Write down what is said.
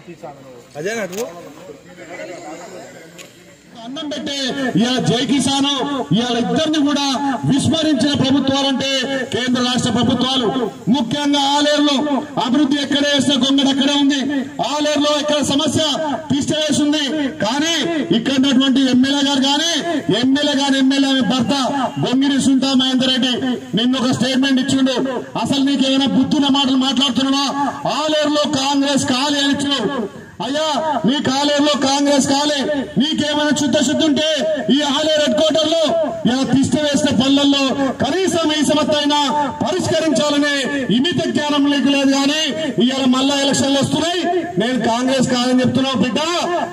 అదేనట్టు అన్నం పెట్టే ఇవాళ జై కిసాన్ ఇవాళ ఇద్దరిని కూడా విస్మరించిన ప్రభుత్వాలంటే కేంద్ర రాష్ట్ర ప్రభుత్వాలు ముఖ్యంగా ఆలేరులో అభివృద్ధి ఎక్కడే వేసిన గొంగడు అక్కడే ఉంది ఆలేరులో ఇక్కడ సమస్య తీసివేసింది కానీ ఇక్కడ ఉన్నటువంటి ఎమ్మెల్యే గారు కానీ ఎమ్మెల్యే గారు ఎమ్మెల్యే భర్త గొంగిరి సుంతా మహేందర్ రెడ్డి నిన్న ఒక స్టేట్మెంట్ ఇచ్చిండు అసలు నీకేమైనా బుద్ధున్న మాటలు మాట్లాడుతున్నావా ఆలేరులో కాంగ్రెస్ ఖాళీ అని ఇచ్చినావు అయ్యా నీ కాలేరులో కాంగ్రెస్ కాలే నీకేమైనా చిత్తశుద్ధి ఉంటే ఈ ఆలేరు హెడ్ క్వార్టర్ లో ఇలా తిష్ట వేసిన పనులలో కనీసం ఈ సమస్యైనా పరిష్కరించాలనే ఇమిత జ్ఞానం నీకు లేదు కానీ ఇవాళ మళ్ళా ఎలక్షన్లు వస్తున్నాయి నేను కాంగ్రెస్ కాదని చెప్తున్నావు బిడ్డ